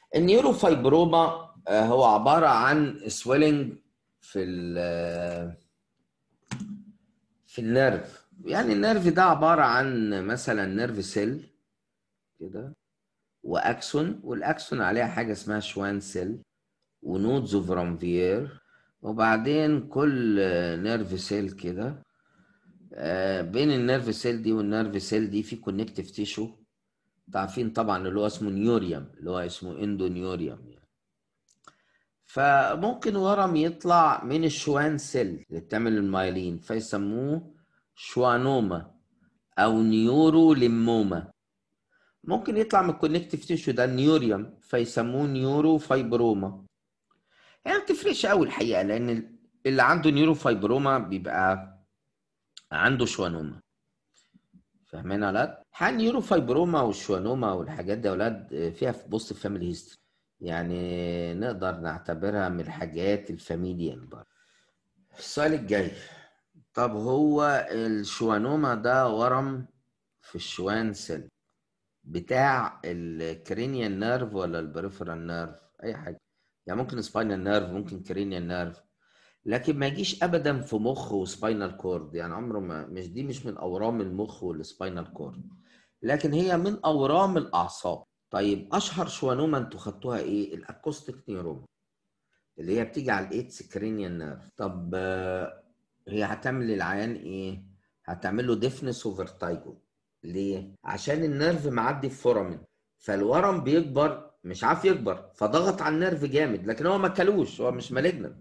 النيوروفايبروما آه، هو عباره عن سويلنج في ال في النيرف يعني النيرف ده عباره عن مثلا نيرف سيل كده واكسون والاكسون عليها حاجه اسمها شوان سيل ونودز اوف رامفير وبعدين كل نيرف سيل كده آه، بين النيرف سيل دي والنيرف سيل دي في كونكتيف تيشو عارفين طبعا اللي هو اسمه نيوريوم اللي هو اسمه اندونيوريوم يعني. فممكن ورم يطلع من الشوان سيل اللي بتعمل المايلين فيسموه شوانوما او نيورو ليموما ممكن يطلع من الكونكتيف تيشو ده النيوريوم فيسموه نيورو فايبروما يعني ما بتفرقش قوي الحقيقه لان اللي عنده نيورو فايبروما بيبقى عنده شوانوما فاهمين يا ولاد؟ حال نيورو فايبروما والشوانوما والحاجات دي يا ولاد فيها في بوست فاميلي هيستوري يعني نقدر نعتبرها من الحاجات الفاميليال برضه السؤال الجاي طب هو الشوانوما ده ورم في الشوان سيل بتاع الكرينيال نيرف ولا البريفرال نيرف اي حاجه يعني ممكن سباينال نيرف ممكن كرينيال نيرف لكن ما يجيش ابدا في مخ وسباينال كورد يعني عمره ما مش دي مش من اورام المخ والسباينال كورد لكن هي من اورام الاعصاب طيب اشهر شوانوما انتوا خدتوها ايه الاكوستيك نيوروما اللي هي بتيجي على الايتس كرينيال نيرف طب آه، هي هتعمل للعيان ايه هتعمل له ديفنس وفيرتايجو ليه عشان النيرف معدي في فورامين فالورم بيكبر مش عارف يكبر فضغط على النيرف جامد لكن هو ما كلوش هو مش مالجنت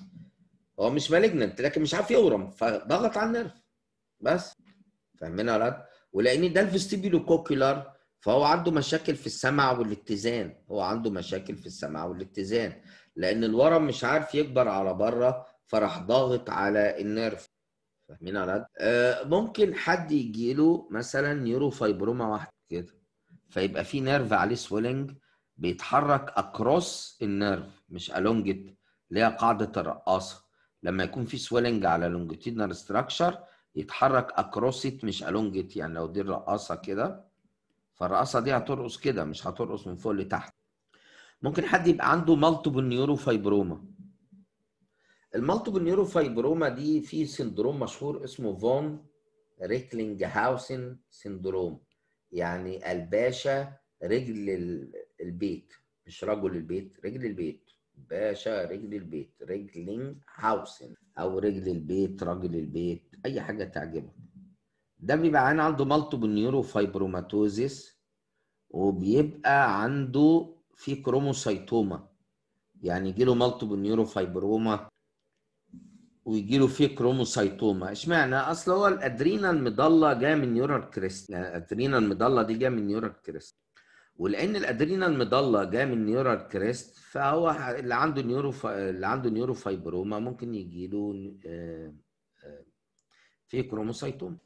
هو مش مالجنت لكن مش عارف يورم فضغط على النيرف بس فاهمين يا ولاد ولان ده الفيستيبيولو كوكيولار فهو عنده مشاكل في السمع والاتزان هو عنده مشاكل في السمع والاتزان لان الورم مش عارف يكبر على بره فراح ضاغط على النيرف فاهمين يا ولاد آه ممكن حد يجيله مثلا نيورو فايبروما واحده كده فيبقى في نيرف عليه سويلنج بيتحرك اكروس النيرف مش الونجت اللي هي قاعده الرقاصه لما يكون في سويلنج على لونجيتيدنال ستراكشر يتحرك اكروسيت مش الونجت يعني لو دي الرقاصه كده فالرقاصه دي هترقص كده مش هترقص من فوق لتحت ممكن حد يبقى عنده مالتيبل نيورو فايبروما المالتيبل نيورو فايبروما دي في سندروم مشهور اسمه فون ريكلينج هاوسن سندروم يعني الباشا رجل ال- البيت مش رجل البيت رجل البيت باشا رجل البيت رجلينج هاوسن او رجل البيت راجل البيت اي حاجه تعجبك ده بيبقى عين عنده مالتيبل نيورو فايبروماتوزيس وبيبقى عنده في كروموسايتوما يعني يجي له مالتيبل نيورو فايبروما ويجي له فيه كروموسايتوما اشمعنى اصل هو الادرينال مضله جايه من نيورال كريست يعني الادرينال مضله دي جايه من نيورال كريست ولان الادرينال مضله جايه من نيورال كريست فهو ح- اللي عنده نيورو ف... اللي عنده نيورو فايبروما ممكن يجي له آه، آه، في كروموسايتوما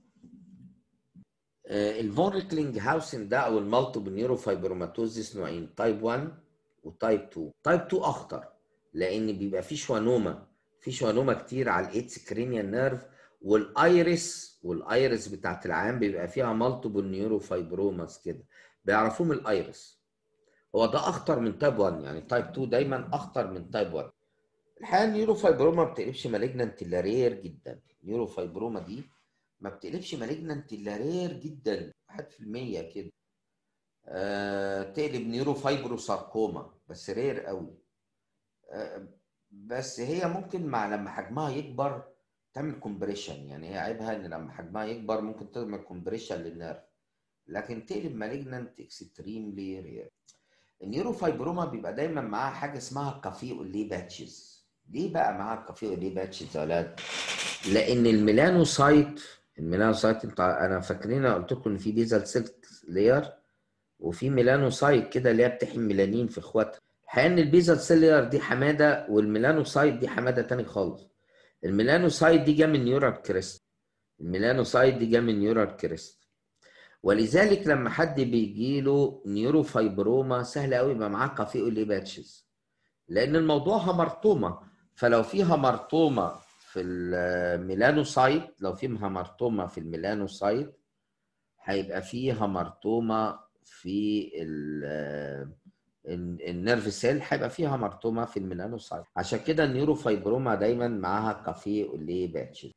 آه، الفون ريكلينج هاوسن ده او المالتيبل نيورو فايبروماتوزيس نوعين تايب 1 وتايب 2 تايب 2 اخطر لان بيبقى فيه شوانوما في شوانوما كتير على الايتس كرينيال نيرف والايرس والايرس بتاعت العيان بيبقى فيها مالتيبل نيورو فايبروماس كده بيعرفوه من الايرس هو ده اخطر من تايب 1 يعني تايب 2 دايما اخطر من تايب 1 الحقيقه النيورو فايبروما ما بتقلبش مالجنانت الا رير جدا النيورو فايبروما دي ما بتقلبش مالجنانت الا رير جدا 1% كده أه تقلب نيورو فايبروساركوما بس رير قوي أه بس هي ممكن مع لما حجمها يكبر تعمل كومبريشن يعني هي عيبها ان لما حجمها يكبر ممكن تعمل كومبريشن للنيرف لكن تقلب مالجنانت اكستريملي رير النيورو فايبروما بيبقى دايما معاها حاجه اسمها كافيو لي باتشز ليه بقى معاها كافيو لي باتشز يا ولاد لان الميلانوسايت الميلانوسايت انت انا فاكرين أنا قلت لكم ان في بيزل سيلك لير وفي ميلانوسايت كده اللي هي بتحمي ميلانين في اخواتها الحقيقه ان البيزل سيلير دي حماده والميلانوسايت دي حماده تاني خالص الميلانوسايت دي جا من نيورال كريست الميلانوسايت دي جا من نيورال كريست ولذلك لما حد بيجي له نيورو فايبروما سهل قوي يبقى معاه كافيو لي باتشز لان الموضوع همرطومه فلو في همرطومه في الميلانوسايت لو في همرطومه في الميلانوسايت هيبقى في همرطومه في ال ال- النيرف سيل هيبقى فيها مرطومه في الميلانوسايت عشان كده النيوروفايبروما دايما معاها كافيه اوليه باتشز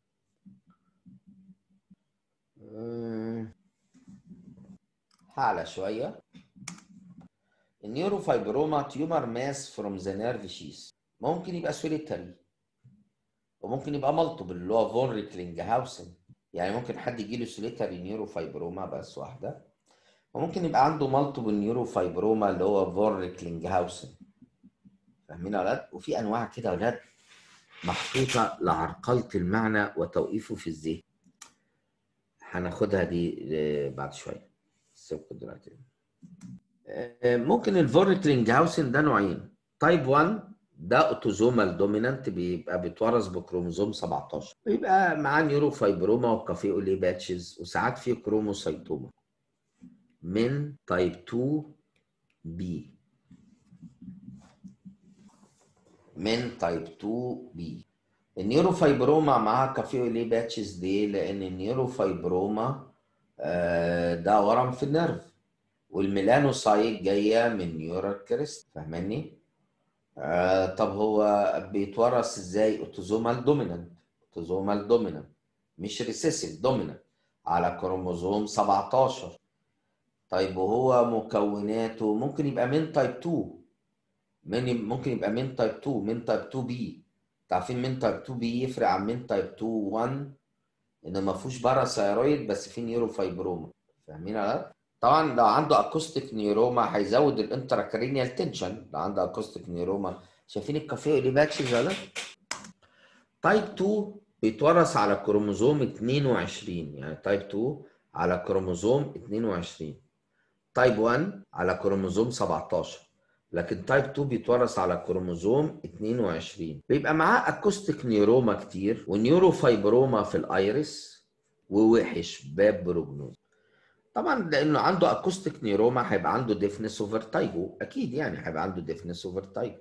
أه، هعلى شويه النيوروفايبروما تيومر ماس فروم ذا نيرف شيس ممكن يبقى سوليتاري وممكن يبقى مالتيبل اللي هو فون ريكلينج هاوسن يعني ممكن حد يجي له سوليتاري نيوروفايبروما بس واحده وممكن يبقى عنده مالتيبل نيوروفايبروما اللي هو فون ريكلينج هاوسن فاهمين يا اولاد وفي انواع كده يا اولاد محطوطه لعرقله المعنى وتوقيفه في الذهن هناخدها دي آه، بعد شويه سيبكم دلوقتي آه، ممكن الفوركلينج هاوسن ده نوعين تايب 1 ده اوتوزومال دومينانت بيبقى بيتورث بكروموزوم 17 بيبقى معاه نيوروفايبروما وكافيه اولي باتشز وساعات فيه كروموسايتوما من تايب 2 بي من تايب 2 بي النيوروفايبروما معاها كافيه اولي باتشز ليه؟ لان النيوروفايبروما آه، ده ورم في النرف والميلانوسايت جايه من نيورال كريست فاهماني؟ آه طب هو بيتورث ازاي؟ اوتوزومال دومينانت اوتوزومال دومينانت مش ريسيسيف دومينانت على كروموزوم 17 طيب وهو مكوناته ممكن يبقى من تايب 2 من ممكن يبقى من تايب 2 من تايب 2 بي عارفين من تايب 2 بي يفرق عن من تايب 2 1 ان ما فيهوش باراثايرويد بس فيه نيوروفايبروما فاهمين ولا لا؟ طبعا لو عنده اكوستيك نيوروما هيزود الانتراكرينيال تنشن لو عنده اكوستيك نيوروما شايفين الكافيه اللي باتشز ولا تايب 2 بيتورث على كروموزوم 22 يعني تايب 2 على كروموزوم 22 تايب 1 على كروموزوم 17 لكن تايب 2 بيتورث على كروموزوم 22 بيبقى معاه اكوستيك نيوروما كتير ونيوروفايبروما في الايرس ووحش باب بروجنوز طبعا لانه عنده اكوستيك نيوروما هيبقى عنده ديفنس اوفر تايجو اكيد يعني هيبقى عنده ديفنس اوفر تايجو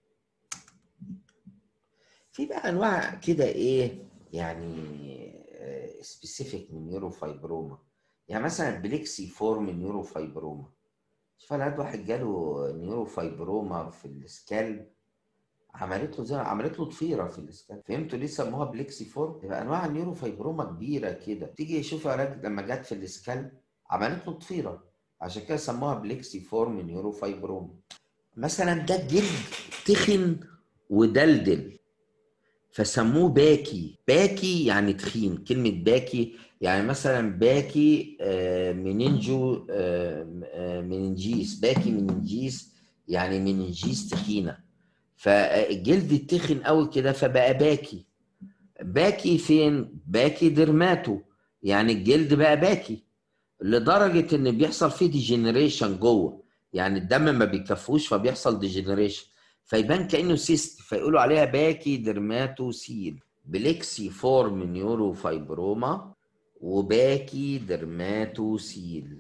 في بقى انواع كده ايه يعني سبيسيفيك من نيوروفايبروما يعني مثلا بليكسي فورم نيوروفايبروما شوف لقيت واحد جاله نيوروفايبروما في السكالب عملت له زي عملت له ضفيره في السكالب فهمتوا ليه سموها بليكسي فورم تبقى انواع النيوروفايبروما كبيره كده تيجي يشوف علاج لما جت في السكالب عملت له ضفيره عشان كده سموها بليكسي فورم نيوروفايبروما مثلا ده الجلد تخن ودلدل فسموه باكي باكي يعني تخين كلمة باكي يعني مثلا باكي آه، مننجو آه، آه، مننجيس باكي مننجيس يعني مننجيس تخينة فالجلد تخن قوي كده فبقى باكي باكي فين؟ باكي درماتو يعني الجلد بقى باكي لدرجة ان بيحصل فيه ديجنريشن جوه يعني الدم ما بيكفوش فبيحصل ديجنريشن فيبان كانه سيست فيقولوا عليها باكي درماتوسيل بليكسي فورم نيوروفايبروما وباكي درماتوسيل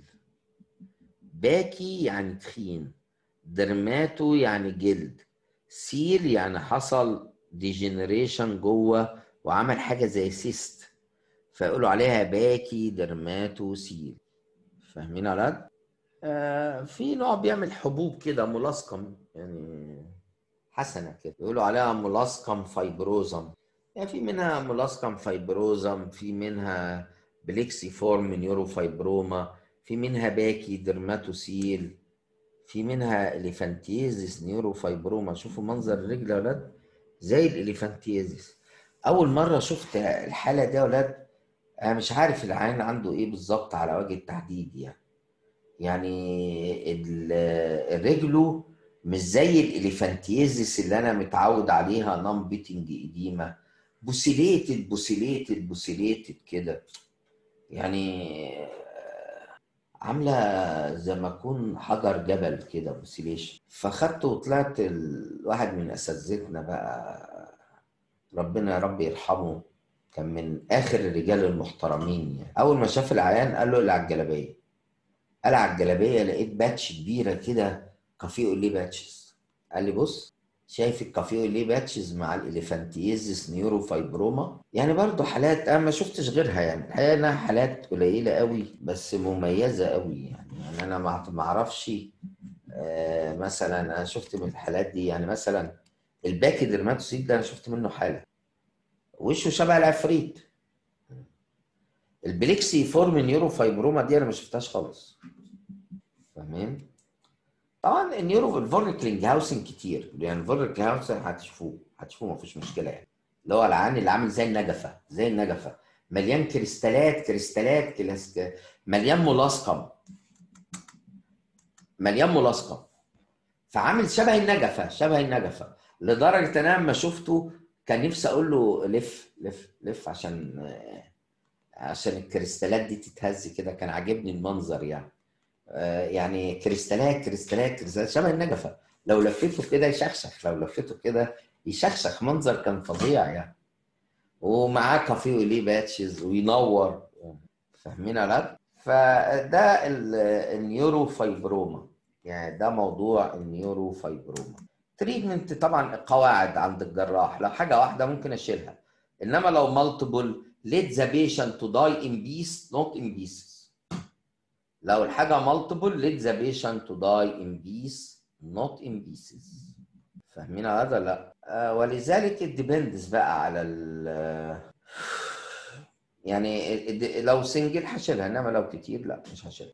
باكي يعني تخين درماتو يعني جلد سيل يعني حصل ديجنريشن جوه وعمل حاجه زي سيست فيقولوا عليها باكي درماتوسيل فاهمين يا ولاد؟ آه في نوع بيعمل حبوب كده ملاصقه يعني حسنه كده يقولوا عليها ملاصقم فايبروزم يعني في منها ملاصقم فايبروزم في منها بليكسي فورم نيوروفايبروما في منها باكي درماتوسيل في منها اليفانتيزيس نيوروفايبروما شوفوا منظر الرجل يا ولاد زي الاليفانتيزيس اول مره شفت الحاله دي يا ولاد انا مش عارف العين عنده ايه بالظبط على وجه التحديد يعني يعني ال- رجله مش زي الاليفانتيزيس اللي انا متعود عليها نون بيتنج اديما بوسيليتد بوسيليتد بوسيليتد كده يعني عامله زي ما اكون حجر جبل كده بوسيليشن فخدته وطلعت ال- واحد من اساتذتنا بقى ربنا يا رب يرحمه كان من اخر الرجال المحترمين يعني اول ما شاف العيان قال له اللي على الجلابيه قال على الجلابيه لقيت باتش كبيره كده كافيه اوليه باتشز قال لي بص شايف الكافيه اوليه باتشز مع الاليفانتيزيس نيوروفايبروما يعني برضو حالات انا ما شفتش غيرها يعني الحقيقه انها حالات قليله قوي بس مميزه قوي يعني, يعني انا ما ما اعرفش آه مثلا انا شفت من الحالات دي يعني مثلا الباكي درماتوسيت ده انا شفت منه حاله وشه شبه العفريت البليكسي فورم نيورو فايبروما دي انا ما شفتهاش خالص فاهمين طبعا النيورو الفورنيكلينج هاوسن كتير يعني الفورنيكلينج هاوسن هتشوفوه هتشوفوه ما فيش مشكله يعني اللي هو العين اللي عامل زي النجفه زي النجفه مليان كريستالات كريستالات كلاس مليان ملاصقم مليان ملاصقم فعامل شبه النجفه شبه النجفه لدرجه ان انا لما شفته كان نفسي اقول له لف لف لف عشان عشان الكريستالات دي تتهز كده كان عاجبني المنظر يعني يعني كريستالات كريستالات كريستالات شبه النجفه لو لفيته كده يشخشخ لو لفيته كده يشخشخ منظر كان فظيع يعني ومعاه كافيه وليه باتشز وينور فاهمين يا فده النيورو فايبروما يعني ده موضوع النيورو فايبروما تريتمنت طبعا قواعد عند الجراح لو حاجه واحده ممكن اشيلها انما لو مالتيبل let the patient to die in peace not in pieces لو الحاجه مالتيبل let the patient to die in peace not in pieces فاهمين هذا لا آه ولذلك الديبندز بقى على ال يعني لو سنجل هشيلها انما لو كتير لا مش هشيلها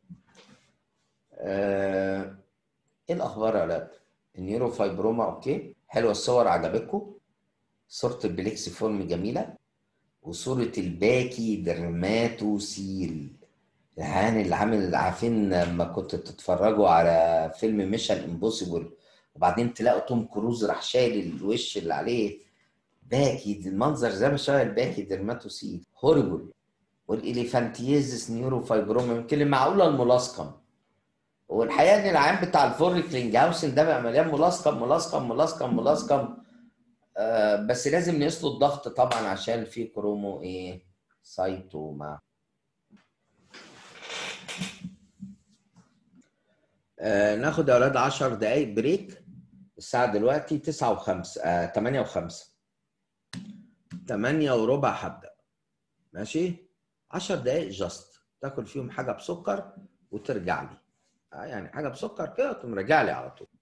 آه ايه الاخبار يا ولاد النيورو فايبروما اوكي حلوه الصور عجبتكم صوره البليكسي فورم جميله وصوره الباكي درماتوسيل العيان اللي عامل عارفين لما كنت تتفرجوا على فيلم ميشن امبوسيبل وبعدين تلاقوا توم كروز راح شايل الوش اللي عليه باكي المنظر زي ما شبه الباكي درماتوسيل هوريبل والاليفانتيزس نيورو فايبروما يمكن معقوله الملاصقم والحقيقه ان العيان بتاع الفوريكلينج هاوسن ده بقى مليان ملاصقم ملاصقم ملاصقم ملاصقم آه بس لازم نقيس له الضغط طبعا عشان في كرومو ايه سايتوما آه ناخد يا اولاد 10 دقايق بريك الساعه دلوقتي 9 و5 آه 8 و5 8 وربع هبدا ماشي 10 دقايق جاست تاكل فيهم حاجه بسكر وترجع لي آه يعني حاجه بسكر كده تقوم راجع لي على طول